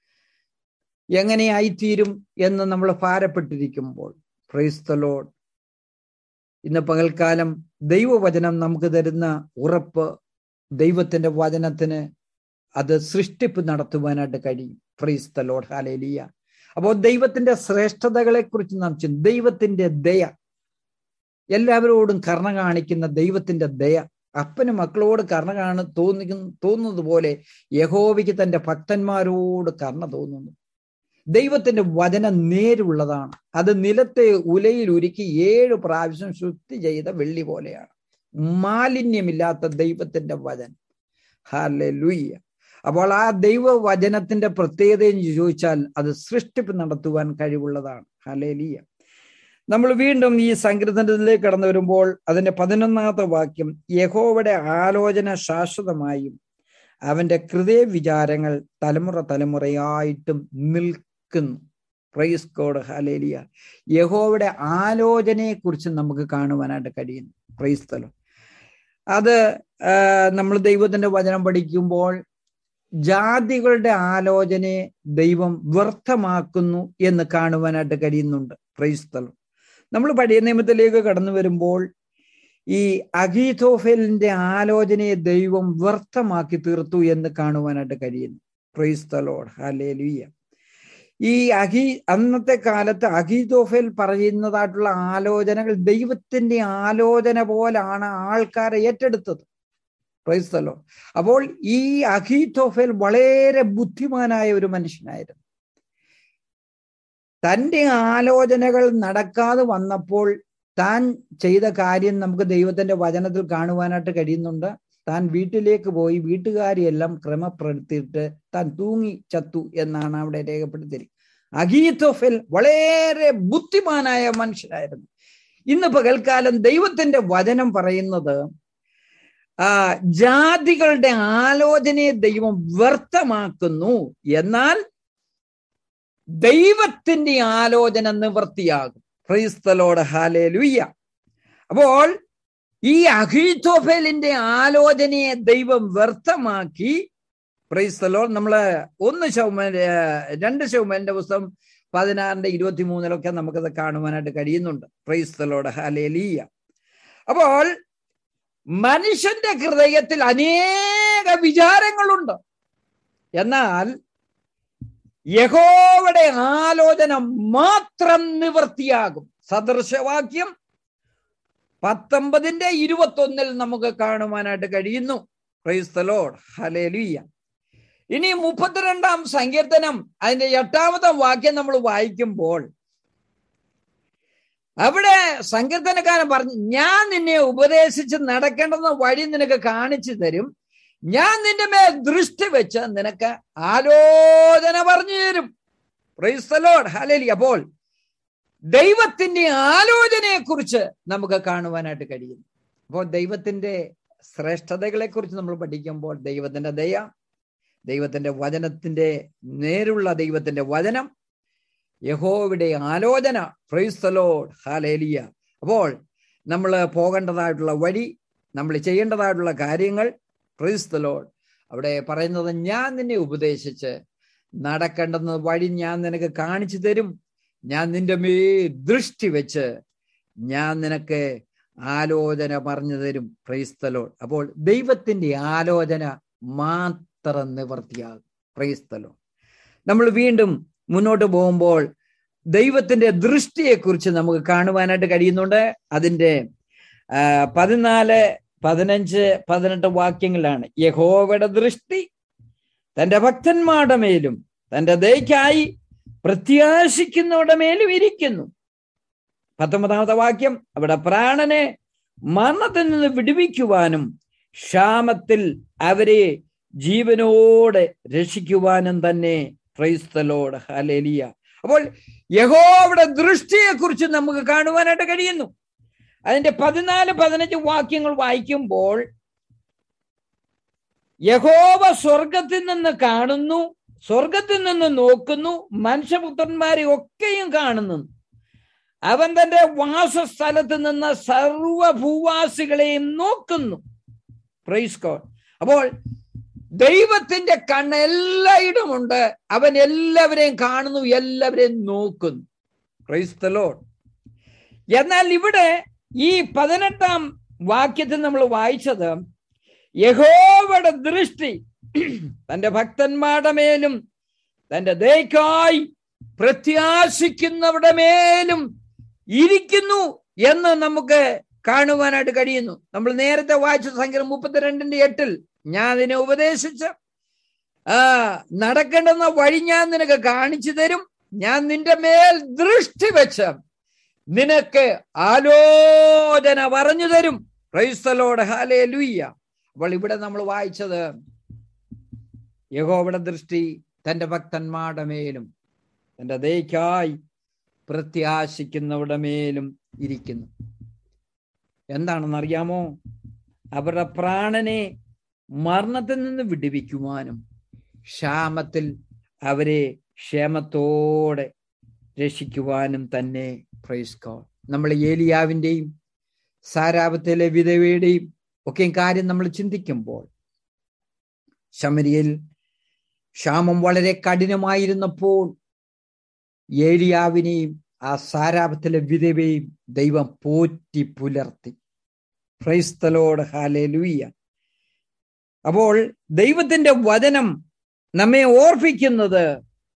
എങ്ങനെയായിത്തീരും എന്ന് നമ്മൾ ഭാരപ്പെട്ടിരിക്കുമ്പോൾ പ്രൈസ്തലോഡ് ഇന്ന് പകൽക്കാലം ദൈവവചനം നമുക്ക് തരുന്ന ഉറപ്പ് ദൈവത്തിന്റെ വചനത്തിന് അത് സൃഷ്ടിപ്പ് നടത്തുവാനായിട്ട് കഴിയും ഫ്രീസ്തലോഡ് ഹാലേലിയ അപ്പോൾ ദൈവത്തിന്റെ ശ്രേഷ്ഠതകളെ കുറിച്ച് നാം ചിന്ത ദൈവത്തിന്റെ ദയ എല്ലാവരോടും കർണ കാണിക്കുന്ന ദൈവത്തിന്റെ ദയ അപ്പന് മക്കളോട് കർണ കാണ തോന്നിക്കുന്നു തോന്നുന്നത് പോലെ യഹോവയ്ക്ക് തന്റെ ഭക്തന്മാരോട് കർണ തോന്നുന്നു ദൈവത്തിന്റെ വചനം നേരുള്ളതാണ് അത് നിലത്തെ ഉലയിൽ ഉരുക്കി ഏഴ് പ്രാവശ്യം ശുദ്ധി ചെയ്ത വെള്ളി പോലെയാണ് മാലിന്യമില്ലാത്ത ദൈവത്തിന്റെ വചനം ഹാലെ ലുയ്യ അപ്പോൾ ആ ദൈവവചനത്തിന്റെ പ്രത്യേകത എന്ന് ചോദിച്ചാൽ അത് സൃഷ്ടിപ്പ് നടത്തുവാൻ കഴിവുള്ളതാണ് ഹലേലിയ നമ്മൾ വീണ്ടും ഈ സങ്കീർത്തനത്തിലേക്ക് കടന്നു വരുമ്പോൾ അതിന്റെ പതിനൊന്നാമത്തെ വാക്യം യഹോവയുടെ ആലോചന ശാശ്വതമായും അവന്റെ ഹൃദയ വിചാരങ്ങൾ തലമുറ തലമുറയായിട്ടും നിൽക്കുന്നു പ്രൈസ് കോഡ് ഹലേലിയ യഹോവയുടെ ആലോചനയെ കുറിച്ച് നമുക്ക് കാണുവാനായിട്ട് കഴിയുന്നു പ്രൈസ് സ്ഥലം അത് നമ്മൾ ദൈവത്തിന്റെ വചനം പഠിക്കുമ്പോൾ ജാതികളുടെ ആലോചനയെ ദൈവം വ്യർത്ഥമാക്കുന്നു എന്ന് കാണുവാനായിട്ട് കഴിയുന്നുണ്ട് ക്രൈസ്തലം നമ്മൾ പഴയ നിയമത്തിലേക്ക് കടന്നു വരുമ്പോൾ ഈ അഗീതോഫേലിന്റെ ആലോചനയെ ദൈവം വ്യർത്ഥമാക്കി തീർത്തു എന്ന് കാണുവാനായിട്ട് കഴിയുന്നു ക്രൈസ്തലോഡ് ഹലേലുയ്യ ഈ അഹി അന്നത്തെ കാലത്ത് അഹീതോഫേൽ പറയുന്നതായിട്ടുള്ള ആലോചനകൾ ദൈവത്തിന്റെ ആലോചന പോലാണ് ആൾക്കാരെ ഏറ്റെടുത്തത് ക്രൈസ്തലോ അപ്പോൾ ഈ അഹീതോഫേൽ വളരെ ബുദ്ധിമാനായ ഒരു മനുഷ്യനായിരുന്നു തൻ്റെ ആലോചനകൾ നടക്കാതെ വന്നപ്പോൾ താൻ ചെയ്ത കാര്യം നമുക്ക് ദൈവത്തിന്റെ വചനത്തിൽ കാണുവാനായിട്ട് കഴിയുന്നുണ്ട് താൻ വീട്ടിലേക്ക് പോയി വീട്ടുകാരെയെല്ലാം ക്രമപ്പെടുത്തിയിട്ട് താൻ തൂങ്ങി ചത്തു എന്നാണ് അവിടെ രേഖപ്പെടുത്തിയിരിക്കുന്നത് അഗീത്തോഫൽ വളരെ ബുദ്ധിമാനായ മനുഷ്യനായിരുന്നു ഇന്ന് പകൽക്കാലം ദൈവത്തിന്റെ വചനം പറയുന്നത് ആ ജാതികളുടെ ആലോചനയെ ദൈവം വ്യർത്ഥമാക്കുന്നു എന്നാൽ ദൈവത്തിന്റെ ആലോചന നിവൃത്തിയാകും ക്രൈസ്തലോട് ഹാലേ ലുയ്യ അപ്പോൾ ഈ അഹീത്തോഫേലിന്റെ ആലോചനയെ ദൈവം വ്യർത്ഥമാക്കി ക്രൈസ്തലോ നമ്മള് ഒന്ന് ശൗമൻ രണ്ട് ശൗമന്റെ പുസ്തകം പതിനാറിന്റെ ഇരുപത്തി മൂന്നിലൊക്കെ നമുക്കത് കാണുവാനായിട്ട് കഴിയുന്നുണ്ട് ക്രൈസ്തലോട് ഹാലേ ലീയ അപ്പോൾ മനുഷ്യന്റെ ഹൃദയത്തിൽ അനേക വിചാരങ്ങളുണ്ട് എന്നാൽ യഹോവയുടെ ആലോചന മാത്രം നിവൃത്തിയാകും സദൃശവാക്യം പത്തൊമ്പതിന്റെ ഇരുപത്തൊന്നിൽ നമുക്ക് കാണുവാനായിട്ട് കഴിയുന്നു ക്രൈസ്തലോഡ് ഹലേലുയ്യ ഇനി മുപ്പത്തിരണ്ടാം സങ്കീർത്തനം അതിന്റെ എട്ടാമത്തെ വാക്യം നമ്മൾ വായിക്കുമ്പോൾ അവിടെ സങ്കീർത്തനക്കാരൻ പറഞ്ഞു ഞാൻ നിന്നെ ഉപദേശിച്ച് നടക്കേണ്ടെന്ന വഴി നിനക്ക് കാണിച്ചു തരും ഞാൻ നിന്റെ മേൽ ദൃഷ്ടി വെച്ച് നിനക്ക് ആലോചന പറഞ്ഞു തരും പ്രൈസ്തലോഡ് ഹലലി അപ്പോൾ ദൈവത്തിന്റെ ആലോചനയെ കുറിച്ച് നമുക്ക് കാണുവാനായിട്ട് കഴിയും അപ്പോൾ ദൈവത്തിന്റെ ശ്രേഷ്ഠതകളെ കുറിച്ച് നമ്മൾ പഠിക്കുമ്പോൾ ദൈവത്തിന്റെ ദയ ദൈവത്തിന്റെ വചനത്തിന്റെ നേരുള്ള ദൈവത്തിന്റെ വചനം യഹോവിടെ ആലോചന ഫ്രൈസ്തലോഡ് ഹാലേലിയ അപ്പോൾ നമ്മൾ പോകേണ്ടതായിട്ടുള്ള വഴി നമ്മൾ ചെയ്യേണ്ടതായിട്ടുള്ള കാര്യങ്ങൾ ക്രൈസ്തലോഡ് അവിടെ പറയുന്നത് ഞാൻ നിന്നെ ഉപദേശിച്ച് നടക്കേണ്ടുന്ന വഴി ഞാൻ നിനക്ക് കാണിച്ചു തരും ഞാൻ നിന്റെ മേ ദൃഷ്ടി വെച്ച് ഞാൻ നിനക്ക് ആലോചന പറഞ്ഞു തരും ക്രൈസ്തലോഡ് അപ്പോൾ ദൈവത്തിന്റെ ആലോചന മാത്രം നിവർത്തിയാകും ക്രൈസ്തലോഡ് നമ്മൾ വീണ്ടും മുന്നോട്ട് പോകുമ്പോൾ ദൈവത്തിന്റെ ദൃഷ്ടിയെക്കുറിച്ച് നമുക്ക് കാണുവാനായിട്ട് കഴിയുന്നുണ്ട് അതിന്റെ പതിനാല് പതിനഞ്ച് പതിനെട്ട് വാക്യങ്ങളാണ് യഹോവയുടെ ദൃഷ്ടി തന്റെ ഭക്തന്മാരുടെ മേലും തന്റെ ദയക്കായി പ്രത്യാശിക്കുന്നവരുടെ മേലും ഇരിക്കുന്നു പത്തൊമ്പതാമത്തെ വാക്യം അവിടെ പ്രാണനെ മരണത്തിൽ നിന്ന് വിടുവിക്കുവാനും ക്ഷാമത്തിൽ അവരെ ജീവനോടെ രക്ഷിക്കുവാനും തന്നെ ക്രൈസ്തലോട് ഹലേലിയ അപ്പോൾ യഹോവയുടെ ദൃഷ്ടിയെ കുറിച്ച് നമുക്ക് കാണുവാനായിട്ട് കഴിയുന്നു അതിന്റെ പതിനാല് പതിനഞ്ച് വാക്യങ്ങൾ വായിക്കുമ്പോൾ യഹോവ സ്വർഗത്തിൽ നിന്ന് കാണുന്നു സ്വർഗത്തിൽ നിന്ന് നോക്കുന്നു മനുഷ്യപുത്രന്മാരെ ഒക്കെയും കാണുന്നു അവൻ തന്റെ വാസസ്ഥലത്ത് നിന്ന് സർവഭൂവാസികളെയും നോക്കുന്നു പ്രൈസ് ഗോഡ് അപ്പോൾ ദൈവത്തിന്റെ കണ്ണ് എല്ലായിടുമുണ്ട് അവൻ എല്ലാവരെയും കാണുന്നു എല്ലാവരെയും നോക്കുന്നു ക്രൈസ്തലോഡ് എന്നാൽ ഇവിടെ ഈ പതിനെട്ടാം വാക്യത്തിൽ നമ്മൾ വായിച്ചത് യഹോവയുടെ ദൃഷ്ടി തന്റെ ഭക്തന്മാരുടെ മേലും തന്റെ ദയക്കായി പ്രത്യാശിക്കുന്നവരുടെ മേലും ഇരിക്കുന്നു എന്ന് നമുക്ക് കാണുവാനായിട്ട് കഴിയുന്നു നമ്മൾ നേരത്തെ വായിച്ച സംഖ്യ മുപ്പത്തിരണ്ടിന്റെ എട്ടിൽ ഞാൻ അതിനെ ഉപദേശിച്ച് ആ നടക്കേണ്ടുന്ന വഴി ഞാൻ നിനക്ക് കാണിച്ചു തരും ഞാൻ നിന്റെ മേൽ ദൃഷ്ടി വെച്ച് നിനക്ക് ആലോചന പറഞ്ഞു തരും ക്രൈസ്തലോട് ഹാലേ ലുയ്യ അപ്പോൾ ഇവിടെ നമ്മൾ വായിച്ചത് യഹോവിടെ ദൃഷ്ടി തന്റെ ഭക്തന്മാരുടെ മേലും തന്റെ ദയക്കായി പ്രത്യാശിക്കുന്നവരുടെ മേലും ഇരിക്കുന്നു എന്താണെന്ന് അറിയാമോ അവരുടെ പ്രാണനെ മരണത്തിൽ നിന്ന് വിടുവിക്കുവാനും ക്ഷാമത്തിൽ അവരെ ക്ഷേമത്തോടെ രക്ഷിക്കുവാനും തന്നെ പ്രൈസ് ഗോഡ് നമ്മൾ ഏലിയാവിൻ്റെയും സാരാപത്തിലെ വിധവയുടെയും ഒക്കെ കാര്യം നമ്മൾ ചിന്തിക്കുമ്പോൾ ശമരിയിൽ ക്ഷാമം വളരെ കഠിനമായിരുന്നപ്പോൾ ഏലിയാവിനെയും ആ സാരാപത്തിലെ വിധവയും ദൈവം പോറ്റി പുലർത്തി ക്രൈസ്തലോട് ഹാലെ ലൂയ്യ അപ്പോൾ ദൈവത്തിന്റെ വചനം നമ്മെ ഓർപ്പിക്കുന്നത്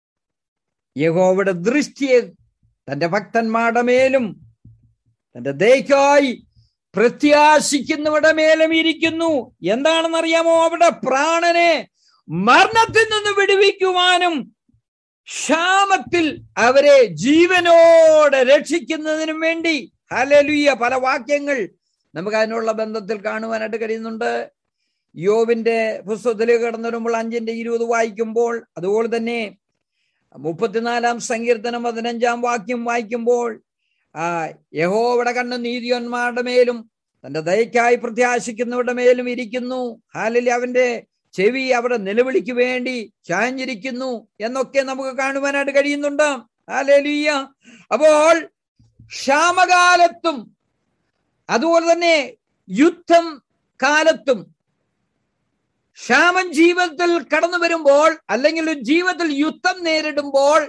യഹോവയുടെ ദൃഷ്ടിയെ തന്റെ ഭക്തന്മാരുടെ മേലും തന്റെ ദയക്കായി പ്രത്യാശിക്കുന്നവരുടെ മേലും ഇരിക്കുന്നു എന്താണെന്നറിയാമോ അവിടെ പ്രാണനെ മരണത്തിൽ നിന്ന് വിടുവിക്കുവാനും ക്ഷാമത്തിൽ അവരെ ജീവനോടെ രക്ഷിക്കുന്നതിനും വേണ്ടി ഹലലുയ്യ പല വാക്യങ്ങൾ നമുക്ക് അതിനുള്ള ബന്ധത്തിൽ കാണുവാനായിട്ട് കഴിയുന്നുണ്ട് യോബിന്റെ പുസ്തകത്തിലേക്ക് കടന്നു വരുമ്പോൾ അഞ്ചിന്റെ ഇരുപത് വായിക്കുമ്പോൾ അതുപോലെ തന്നെ മുപ്പത്തിനാലാം സങ്കീർത്തനം പതിനഞ്ചാം വാക്യം വായിക്കുമ്പോൾ ആ യഹോവയുടെ കണ്ണ് നീതിയന്മാരുടെ മേലും തന്റെ ദയക്കായി പ്രത്യാശിക്കുന്നവരുടെ മേലും ഇരിക്കുന്നു ഹാലിൽ അവന്റെ ചെവി അവരുടെ നിലവിളിക്ക് വേണ്ടി ചാഞ്ഞിരിക്കുന്നു എന്നൊക്കെ നമുക്ക് കാണുവാനായിട്ട് കഴിയുന്നുണ്ട് ഹാലേലിയ അപ്പോൾ ക്ഷാമകാലത്തും അതുപോലെ തന്നെ യുദ്ധം കാലത്തും ക്ഷാമം ജീവിതത്തിൽ കടന്നു വരുമ്പോൾ അല്ലെങ്കിൽ ഒരു ജീവിതത്തിൽ യുദ്ധം നേരിടുമ്പോൾ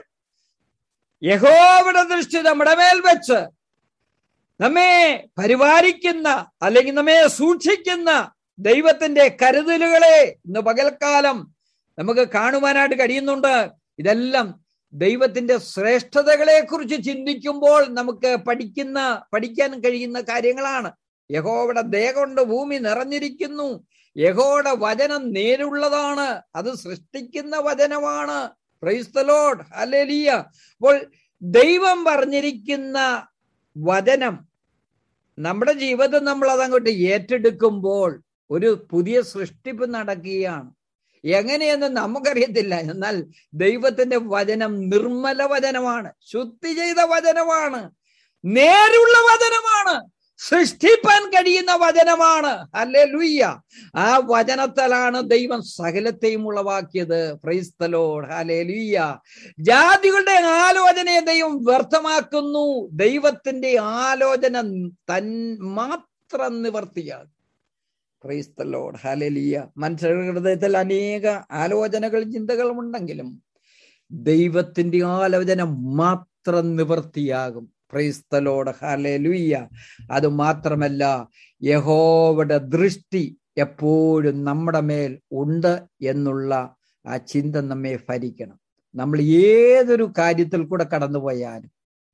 യഹോവയുടെ ദൃഷ്ടി നമ്മുടെ മേൽ വെച്ച് നമ്മെ പരിപാലിക്കുന്ന അല്ലെങ്കിൽ നമ്മെ സൂക്ഷിക്കുന്ന ദൈവത്തിന്റെ കരുതലുകളെ ഇന്ന് പകൽക്കാലം നമുക്ക് കാണുവാനായിട്ട് കഴിയുന്നുണ്ട് ഇതെല്ലാം ദൈവത്തിന്റെ ശ്രേഷ്ഠതകളെ കുറിച്ച് ചിന്തിക്കുമ്പോൾ നമുക്ക് പഠിക്കുന്ന പഠിക്കാൻ കഴിയുന്ന കാര്യങ്ങളാണ് യഹോയുടെ ദയ കൊണ്ട് ഭൂമി നിറഞ്ഞിരിക്കുന്നു യഹോയുടെ വചനം നേരുള്ളതാണ് അത് സൃഷ്ടിക്കുന്ന വചനമാണ് ക്രൈസ്തലോഡ് അലേലിയ അപ്പോൾ ദൈവം പറഞ്ഞിരിക്കുന്ന വചനം നമ്മുടെ ജീവിതം നമ്മൾ അതങ്ങോട്ട് ഏറ്റെടുക്കുമ്പോൾ ഒരു പുതിയ സൃഷ്ടിപ്പ് നടക്കുകയാണ് എങ്ങനെയെന്ന് നമുക്കറിയത്തില്ല എന്നാൽ ദൈവത്തിന്റെ വചനം നിർമ്മല വചനമാണ് ശുദ്ധി ചെയ്ത വചനമാണ് നേരുള്ള വചനമാണ് സൃഷ്ടിപ്പാൻ കഴിയുന്ന വചനമാണ് അല്ലെ ലുയ്യ ആ വചനത്താലാണ് ദൈവം സകലത്തെയും ഉളവാക്കിയത് ക്രൈസ്തലോട് അല്ലെ ലുയ്യ ജാതികളുടെ ആലോചനയെ ദൈവം വ്യർത്ഥമാക്കുന്നു ദൈവത്തിന്റെ ആലോചന തൻ മാത്രം നിവർത്തിയാകും ക്രൈസ്തലോട് ഹാലലിയ മനുഷ്യരുടെ ഹൃദയത്തിൽ അനേക ആലോചനകളും ചിന്തകളും ഉണ്ടെങ്കിലും ദൈവത്തിന്റെ ആലോചന മാത്രം നിവർത്തിയാകും ക്രൈസ്തലോട് ഹാലലുയ്യ അത് മാത്രമല്ല യഹോവയുടെ ദൃഷ്ടി എപ്പോഴും നമ്മുടെ മേൽ ഉണ്ട് എന്നുള്ള ആ ചിന്ത നമ്മെ ഭരിക്കണം നമ്മൾ ഏതൊരു കാര്യത്തിൽ കൂടെ കടന്നുപോയാലും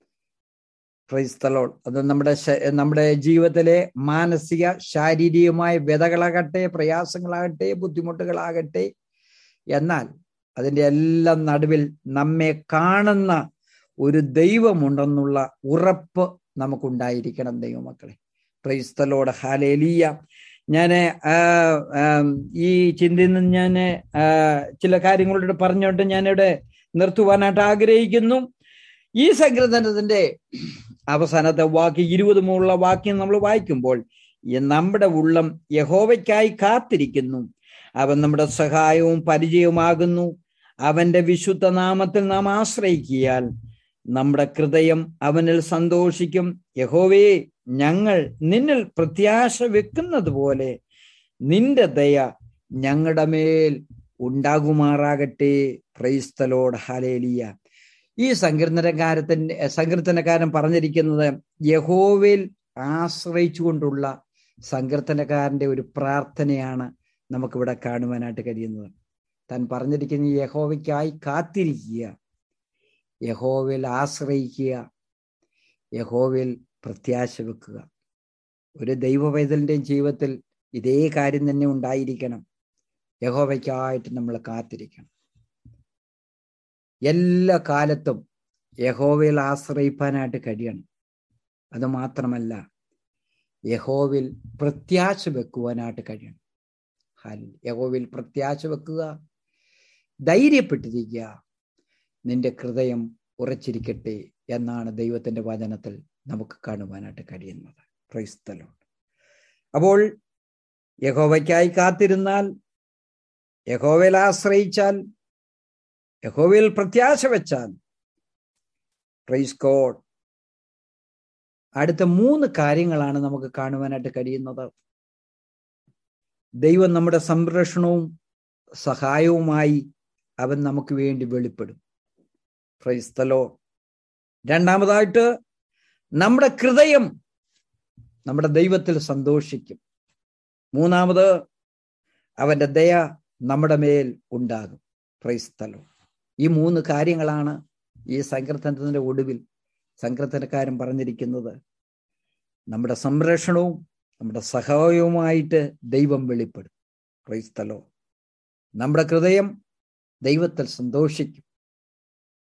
ക്രൈസ്തലോൾ അത് നമ്മുടെ നമ്മുടെ ജീവിതത്തിലെ മാനസിക ശാരീരികമായ വ്യതകളാകട്ടെ പ്രയാസങ്ങളാകട്ടെ ബുദ്ധിമുട്ടുകളാകട്ടെ എന്നാൽ അതിൻ്റെ എല്ലാം നടുവിൽ നമ്മെ കാണുന്ന ഒരു ദൈവമുണ്ടെന്നുള്ള ഉറപ്പ് നമുക്കുണ്ടായിരിക്കണം ദൈവമക്കളെ ക്രൈസ്തലോട് ഹാലേലിയ ഞാൻ ഈ ചിന്തയിൽ നിന്ന് ഞാൻ ചില കാര്യങ്ങളോട് പറഞ്ഞോട്ട് ഞാനിവിടെ നിർത്തുവാനായിട്ട് ആഗ്രഹിക്കുന്നു ഈ സങ്കീർത്തനത്തിന്റെ അവസാനത്തെ വാക്യം ഇരുപത് മുള്ള വാക്യം നമ്മൾ വായിക്കുമ്പോൾ നമ്മുടെ ഉള്ളം യഹോവയ്ക്കായി കാത്തിരിക്കുന്നു അവൻ നമ്മുടെ സഹായവും പരിചയവുമാകുന്നു അവന്റെ വിശുദ്ധ നാമത്തിൽ നാം ആശ്രയിക്കിയാൽ നമ്മുടെ ഹൃദയം അവനിൽ സന്തോഷിക്കും യഹോവേ ഞങ്ങൾ നിന്നിൽ പ്രത്യാശ വെക്കുന്നത് പോലെ നിന്റെ ദയ ഞങ്ങളുടെ മേൽ ഉണ്ടാകുമാറാകട്ടെ ക്രൈസ്തലോട് ഹലേലിയ ഈ സങ്കീർത്തനകാരത്തിന്റെ സങ്കീർത്തനക്കാരൻ പറഞ്ഞിരിക്കുന്നത് യഹോവയിൽ ആശ്രയിച്ചുകൊണ്ടുള്ള സങ്കീർത്തനക്കാരന്റെ ഒരു പ്രാർത്ഥനയാണ് നമുക്കിവിടെ കാണുവാനായിട്ട് കഴിയുന്നത് താൻ പറഞ്ഞിരിക്കുന്ന യഹോവയ്ക്കായി കാത്തിരിക്കുക യഹോവയിൽ ആശ്രയിക്കുക യഹോവയിൽ പ്രത്യാശ വെക്കുക ഒരു ദൈവവൈതലിൻ്റെയും ജീവിതത്തിൽ ഇതേ കാര്യം തന്നെ ഉണ്ടായിരിക്കണം യഹോവയ്ക്കായിട്ട് നമ്മൾ കാത്തിരിക്കണം എല്ലാ കാലത്തും യഹോവയിൽ ആശ്രയിപ്പാനായിട്ട് കഴിയണം അത് മാത്രമല്ല യഹോവിൽ പ്രത്യാശ വെക്കുവാനായിട്ട് കഴിയണം ഹാലിൽ യഹോവിൽ പ്രത്യാശ വെക്കുക ധൈര്യപ്പെട്ടിരിക്കുക നിന്റെ ഹൃദയം ഉറച്ചിരിക്കട്ടെ എന്നാണ് ദൈവത്തിന്റെ വചനത്തിൽ നമുക്ക് കാണുവാനായിട്ട് കഴിയുന്നത് ക്രൈസ്തലോ അപ്പോൾ യഹോവയ്ക്കായി കാത്തിരുന്നാൽ യഹോവയിൽ ആശ്രയിച്ചാൽ യഹോവയിൽ പ്രത്യാശ വെച്ചാൽ പ്രൈസ് കോഡ് അടുത്ത മൂന്ന് കാര്യങ്ങളാണ് നമുക്ക് കാണുവാനായിട്ട് കഴിയുന്നത് ദൈവം നമ്മുടെ സംരക്ഷണവും സഹായവുമായി അവൻ നമുക്ക് വേണ്ടി വെളിപ്പെടും ക്രൈസ്തലോ രണ്ടാമതായിട്ട് നമ്മുടെ ഹൃദയം നമ്മുടെ ദൈവത്തിൽ സന്തോഷിക്കും മൂന്നാമത് അവന്റെ ദയ നമ്മുടെ മേൽ ഉണ്ടാകും ക്രൈസ്തലോ ഈ മൂന്ന് കാര്യങ്ങളാണ് ഈ സങ്കീർത്തനത്തിന്റെ ഒടുവിൽ സങ്കീർത്തനക്കാരൻ പറഞ്ഞിരിക്കുന്നത് നമ്മുടെ സംരക്ഷണവും നമ്മുടെ സഹായവുമായിട്ട് ദൈവം വെളിപ്പെടും ക്രൈസ്തലോ നമ്മുടെ ഹൃദയം ദൈവത്തിൽ സന്തോഷിക്കും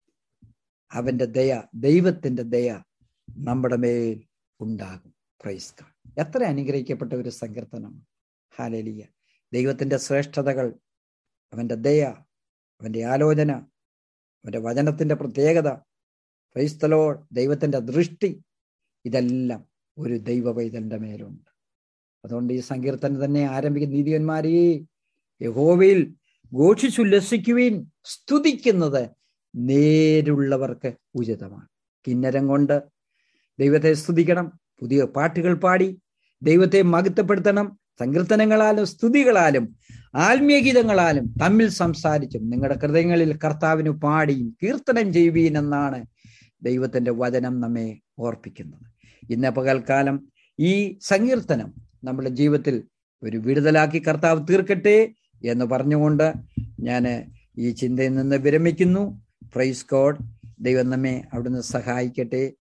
അവന്റെ ദയ ദൈവത്തിന്റെ ദയ നമ്മുടെ മേൽ ഉണ്ടാകും പ്രൈസ് ഗോഡ് എത്ര അനുഗ്രഹിക്കപ്പെട്ട ഒരു സങ്കീർത്തനമാണ് ഹാലലിയ ദൈവത്തിന്റെ ശ്രേഷ്ഠതകൾ അവന്റെ ദയ അവന്റെ ആലോചന അവന്റെ വചനത്തിന്റെ പ്രത്യേകത ക്രൈസ്തലോ ദൈവത്തിന്റെ ദൃഷ്ടി ഇതെല്ലാം ഒരു ദൈവ പൈതലിന്റെ മേലുണ്ട് അതുകൊണ്ട് ഈ സങ്കീർത്തനം തന്നെ ആരംഭിക്കുന്ന നീതിയന്മാരെ യഹോവയിൽ ഘോഷിച്ചുല്ലസിക്കുവിൻ സ്തുതിക്കുന്നത് നേരുള്ളവർക്ക് ഉചിതമാണ് കിന്നരം കൊണ്ട് ദൈവത്തെ സ്തുതിക്കണം പുതിയ പാട്ടുകൾ പാടി ദൈവത്തെ മഹത്വപ്പെടുത്തണം സങ്കീർത്തനങ്ങളാലും സ്തുതികളാലും ആത്മീയഗീതങ്ങളാലും തമ്മിൽ സംസാരിച്ചും നിങ്ങളുടെ ഹൃദയങ്ങളിൽ കർത്താവിന് പാടിയും കീർത്തനം ചെയ്യുവീൻ എന്നാണ് ദൈവത്തിന്റെ വചനം നമ്മെ ഓർപ്പിക്കുന്നത് ഇന്ന് പകൽക്കാലം ഈ സങ്കീർത്തനം നമ്മുടെ ജീവിതത്തിൽ ഒരു വിടുതലാക്കി കർത്താവ് തീർക്കട്ടെ എന്ന് പറഞ്ഞുകൊണ്ട് ഞാൻ ഈ ചിന്തയിൽ നിന്ന് വിരമിക്കുന്നു പ്രൈസ് ഗോഡ് ദൈവം നമ്മെ അവിടുന്ന് സഹായിക്കട്ടെ